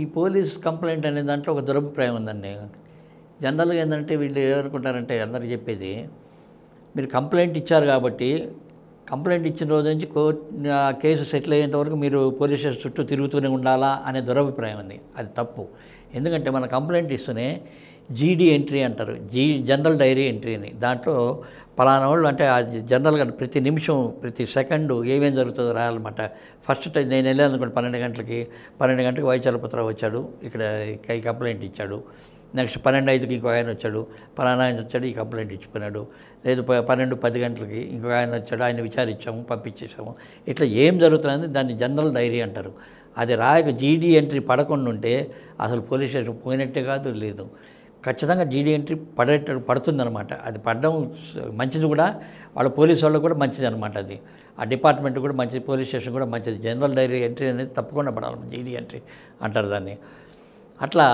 police complaint అనే దాంట్లో ఒక దురభిప్రాయం ఉందండి జనరల్గా ఏంటంటే వీళ్ళు ఏమనుకుంటారంటే అందరికి చెప్పేది మీరు కంప్లైంట్ ఇచ్చారు కాబట్టి కంప్లైంట్ ఇచ్చిన రోజు నుంచి కోర్టు ఆ కేసు సెటిల్ అయ్యేంత వరకు మీరు పోలీస్ స్టేషన్ చుట్టూ తిరుగుతూనే ఉండాలా అనే దురభిప్రాయం ఉంది అది తప్పు ఎందుకంటే మన కంప్లైంట్ ఇస్తూనే జీడీ ఎంట్రీ అంటారు జీ జనరల్ డైరీ ఎంట్రీ అని దాంట్లో పలానా వాళ్ళు అంటే ఆ జనరల్గా ప్రతి నిమిషం ప్రతి సెకండ్ ఏమేం జరుగుతుందో రాయాలన్నమాట ఫస్ట్ టైం నేను వెళ్ళాను అనుకోండి పన్నెండు గంటలకి పన్నెండు గంటలకు వైచలపత్రావు వచ్చాడు ఇక్కడ ఈ కంప్లైంట్ ఇచ్చాడు నెక్స్ట్ పన్నెండు ఐదుకి ఇంకో ఆయన వచ్చాడు పలానా ఆయన వచ్చాడు ఈ కంప్లైంట్ ఇచ్చిపోయినాడు లేదు ప- పన్నెండు పది గంటలకి ఇంకో ఆయన వచ్చాడు ఆయన విచారించాము పంపించేసాము ఇట్లా ఏం జరుగుతుందని దాన్ని జనరల్ డైరీ అంటారు అది రాయక జీడీ ఎంట్రీ పడకుండా ఉంటే అసలు పోలీస్ స్టేషన్ పోయినట్టే కాదు లేదు ఖచ్చితంగా జీడీ ఎంట్రీ పడేట పడుతుందన్నమాట అది పడడం స- మంచిది కూడా వాళ్ళ పోలీసు వాళ్ళకు కూడా మంచిది అనమాట అది ఆ డిపార్ట్మెంట్ కూడా మంచిది పోలీస్ స్టేషన్ కూడా మంచిది జనరల్ డైరీ ఎంట్రీ అనేది తప్పకుండా పడాలి జీడీ ఎంట్రీ అంటారు దాన్ని అట్లా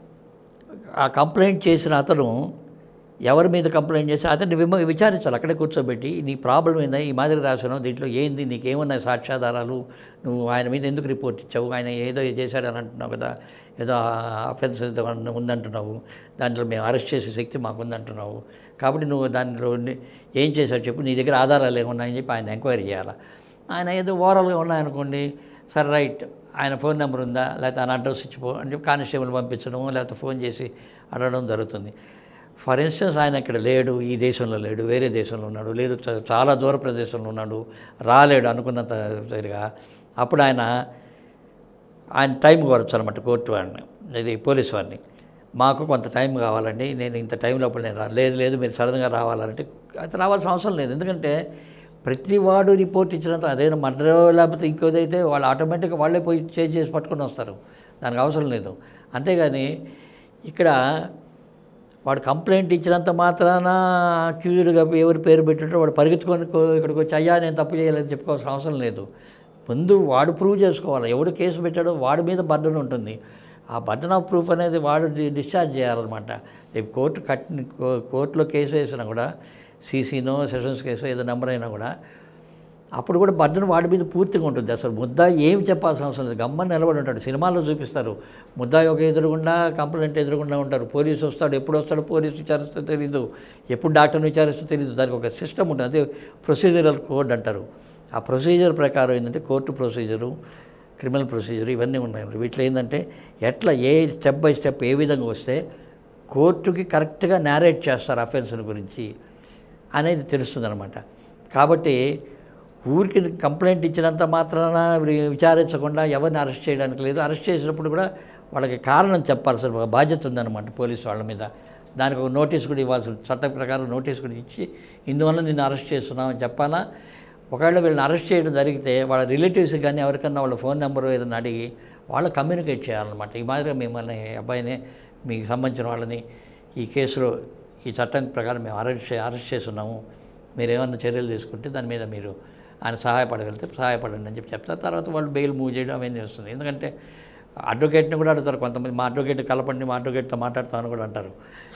ఆ కంప్లైంట్ చేసిన అతను ఎవరి మీద కంప్లైంట్ చేసి అతన్ని విమ విచారించాలి అక్కడే కూర్చోబెట్టి నీ ప్రాబ్లం ఏందా ఈ మాదిరి రాసాను దీంట్లో ఏంది నీకేమున్నాయి సాక్ష్యాధారాలు నువ్వు ఆయన మీద ఎందుకు రిపోర్ట్ ఇచ్చావు ఆయన ఏదో చేశాడని అంటున్నావు కదా ఏదో అఫెన్స్ ఏదో ఉందంటున్నావు దాంట్లో మేము అరెస్ట్ చేసే శక్తి మాకు ఉందంటున్నావు కాబట్టి నువ్వు దానిలో ని- ఏం చేశావు చెప్పు నీ దగ్గర ఆధారాలు ఏమున్నాయని చెప్పి ఆయన ఎంక్వైరీ చేయాలి ఆయన ఏదో ఓవరాల్గా ఉన్నాయనుకోండి సరే రైట్ ఆయన ఫోన్ నెంబర్ ఉందా లేకపోతే ఆయన అడ్రస్ ఇచ్చిపో అని చెప్పి కానిస్టేబుల్ పంపించడం లేకపోతే ఫోన్ చేసి అడగడం జరుగుతుంది ఫర్ ఇన్స్టెన్స్ ఆయన ఇక్కడ లేడు ఈ దేశంలో లేడు వేరే దేశంలో ఉన్నాడు లేదు చ- చాలా దూర ప్రదేశంలో ఉన్నాడు రాలేడు అనుకున్నంత సరిగా అప్పుడు ఆయన ఆయన టైం కోరచ్చు అనమాట కోర్టు వారిని ఇది పోలీస్ వారిని మాకు కొంత టైం కావాలండి నేను ఇంత టైం లోపల నేను రా లేదు లేదు మీరు సడన్గా రావాలంటే అది రావాల్సిన అవసరం లేదు ఎందుకంటే ప్రతి వాడు రిపోర్ట్ ఇచ్చినంత అదేదో మర్డర్ లేకపోతే ఇంకోదైతే వాళ్ళు ఆటోమేటిక్గా వాళ్ళే పోయి చేంజ్ చేసి పట్టుకొని వస్తారు దానికి అవసరం లేదు అంతేగాని ఇక్కడ వాడు కంప్లైంట్ ఇచ్చినంత మాత్రాన అక్యూజ్డ్గా ఎవరి పేరు పెట్టింటారో వాడు పరిగెత్తుకొని కో- ఇక్కడికి వచ్చి అయ్యా నేను తప్పు చేయలేదని చెప్పుకోవాల్సిన అవసరం లేదు ముందు వాడు ప్రూవ్ చేసుకోవాలి ఎవడు కేసు పెట్టాడో వాడి మీద బర్డన్ ఉంటుంది ఆ బర్డన్ ఆఫ్ ప్రూఫ్ అనేది వాడు డి- డిశ్చార్జ్ చేయాలన్నమాట రేపు కోర్టు కట్టిన కో- కోర్టులో కేసు వేసినా కూడా సీసీనో సెషన్స్ కేసు ఏదో నెంబర్ అయినా కూడా అప్పుడు కూడా బర్డన్ వాడి మీద పూర్తిగా ఉంటుంది అసలు ముద్దా ఏం చెప్పాల్సిన అవసరం లేదు గమ్మని నిలబడి ఉంటాడు సినిమాల్లో చూపిస్తారు ముద్దా ఒక ఎదురుగుండా కంప్లైంట్ ఎదురుగుండా ఉంటారు పోలీసు వస్తాడు ఎప్పుడు వస్తాడు పోలీసు విచారిస్తే తెలీదు ఎప్పుడు డాక్టర్ని విచారిస్తే తెలీదు దానికి ఒక సిస్టమ్ ఉంటుంది అదే ప్రొసీజరల్ కోడ్ అంటారు ఆ ప్రొసీజర్ ప్రకారం ఏంటంటే కోర్టు ప్రొసీజరు క్రిమినల్ ప్రొసీజర్ ఇవన్నీ ఉన్నాయి వీటిలో ఏంటంటే ఎట్లా ఏ స్టెప్ బై స్టెప్ ఏ విధంగా వస్తే కోర్టుకి కరెక్ట్గా నేరేట్ చేస్తారు అఫెన్స్ని గురించి అనేది తెలుస్తుందన్నమాట కాబట్టి ఊరికి కంప్లైంట్ ఇచ్చినంత మాత్రాన వి- విచారించకుండా ఎవరిని అరెస్ట్ చేయడానికి లేదు అరెస్ట్ చేసినప్పుడు కూడా వాళ్ళకి కారణం చెప్పాల్సిన ఒక బాధ్యత ఉందన్నమాట పోలీసు వాళ్ళ మీద దానికి ఒక నోటీస్ కూడా ఇవ్వాల్సి చట్టం ప్రకారం నోటీస్ కూడా ఇచ్చి ఇందువల్ల నిన్ను అరెస్ట్ చేస్తున్నామని చెప్పాలా ఒకవేళ వీళ్ళని అరెస్ట్ చేయడం జరిగితే వాళ్ళ రిలేటివ్స్ కానీ ఎవరికన్నా వాళ్ళ ఫోన్ నెంబర్ ఏదైనా అడిగి వాళ్ళు కమ్యూనికేట్ చేయాలన్నమాట ఈ మాదిరిగా మిమ్మల్ని అబ్బాయిని మీకు సంబంధించిన వాళ్ళని ఈ కేసులో ఈ చట్టం ప్రకారం మేము అరెస్ట్ చే అరెస్ట్ చేస్తున్నాము మీరు ఏమన్నా చర్యలు తీసుకుంటే దాని మీద మీరు ఆయన సహాయపడగలిగితే సహాయపడండి అని చెప్పి చెప్తారు తర్వాత వాళ్ళు బెయిల్ మూవ్ చేయడం అవన్నీ వస్తుంది ఎందుకంటే అడ్వకేట్ని కూడా అడుగుతారు కొంతమంది మా అడ్వకేట్ కలపండి మా అడ్వకేట్తో మాట్లాడతామని కూడా అంటారు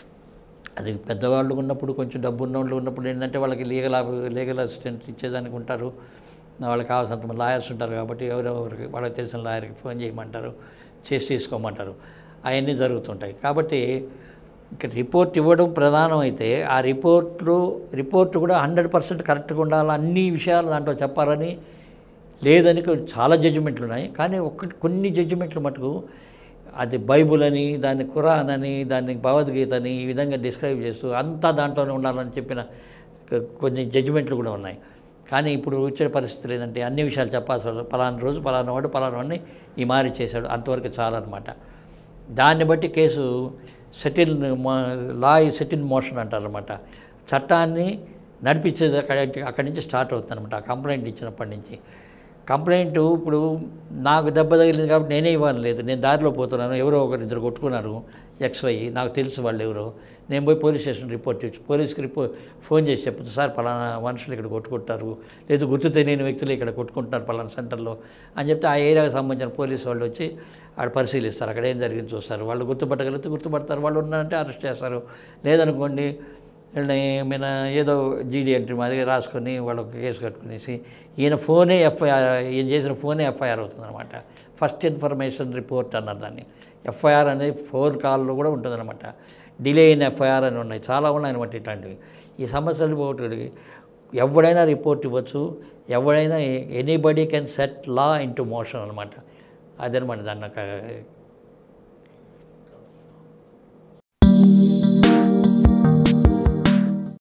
అది పెద్దవాళ్ళు ఉన్నప్పుడు కొంచెం డబ్బు ఉన్న వాళ్ళు ఉన్నప్పుడు ఏంటంటే వాళ్ళకి లీగల్ లీగల్ అసిస్టెంట్ ఇచ్చేదానికి ఉంటారు వాళ్ళకి కావాల్సినంత లాయర్స్ ఉంటారు కాబట్టి ఎవరెవరికి వాళ్ళకి తెలిసిన లాయర్కి ఫోన్ చేయమంటారు చేసి తీసుకోమంటారు అవన్నీ జరుగుతుంటాయి కాబట్టి ఇక్కడ రిపోర్ట్ ఇవ్వడం ప్రధానం అయితే ఆ రిపోర్ట్లో రిపోర్ట్ కూడా హండ్రెడ్ పర్సెంట్ కరెక్ట్గా ఉండాలి అన్ని విషయాలు దాంట్లో చెప్పాలని లేదని కొ- చాలా జడ్జిమెంట్లు ఉన్నాయి కానీ ఒక్కటి కొన్ని జడ్జిమెంట్లు మటుకు అది బైబుల్ అని దాన్ని ఖురాన్ అని దాన్ని భగవద్గీత అని ఈ విధంగా డిస్క్రైబ్ చేస్తూ అంతా దాంట్లోనే ఉండాలని చెప్పిన కొ- కొన్ని జడ్జిమెంట్లు కూడా ఉన్నాయి కానీ ఇప్పుడు వచ్చే పరిస్థితులు ఏంటంటే అన్ని విషయాలు చెప్పాల్సి వస్తుంది పలానా రోజు పలానా వాడు పలానా వాడిని ఈ మారి చేశాడు అంతవరకు చాలన్నమాట దాన్ని బట్టి కేసు సెటిల్ లా ఈ సెటిల్ మోషన్ అంటారనమాట చట్టాన్ని నడిపించేది అక్కడ అక్కడి నుంచి స్టార్ట్ అవుతుంది అనమాట ఆ కంప్లైంట్ ఇచ్చినప్పటి నుంచి కంప్లైంట్ ఇప్పుడు నాకు దెబ్బ తగిలింది కాబట్టి నేనే ఇవ్వాలి లేదు నేను దారిలో పోతున్నాను ఎవరో ఒకరు ఇద్దరు కొట్టుకున్నారు ఎక్స్వై నాకు తెలుసు వాళ్ళు ఎవరో నేను పోయి పోలీస్ స్టేషన్ రిపోర్ట్ ఇచ్చి పోలీస్కి రిపోర్ట్ ఫోన్ చేసి చెప్తాను సార్ పలానా మనుషులు ఇక్కడ కొట్టుకుంటారు లేదు గుర్తు తెలియని వ్యక్తులు ఇక్కడ కొట్టుకుంటున్నారు పలానా సెంటర్లో అని చెప్తే ఆ ఏరియాకి సంబంధించిన పోలీసు వాళ్ళు వచ్చి ఆడ పరిశీలిస్తారు అక్కడ ఏం జరిగింది చూస్తారు వాళ్ళు గుర్తుపట్టగలిగితే గుర్తుపడతారు వాళ్ళు ఉన్నారంటే అరెస్ట్ చేస్తారు లేదనుకోండి ఏమైనా ఏదో జీడీ ఎంట్రీ మాదిరి రాసుకొని వాళ్ళు ఒక కేసు కట్టుకునేసి ఈయన ఫోనే ఎఫ్ఐఆర్ ఈయన చేసిన ఫోనే ఎఫ్ఐఆర్ అవుతుందన్నమాట ఫస్ట్ ఇన్ఫర్మేషన్ రిపోర్ట్ అన్నారు దాన్ని ఎఫ్ఐఆర్ అనేది ఫోన్ కాల్లో కూడా ఉంటుందన్నమాట డిలే ఇన్ ఎఫ్ఐఆర్ అని ఉన్నాయి చాలా ఉన్నాయి అనమాట ఇట్లాంటివి ఈ సమస్యలు ఒకటి ఎవడైనా రిపోర్ట్ ఇవ్వచ్చు ఎవడైనా anybody can set law into motion అనమాట అదనమాట దాన్ని ఒక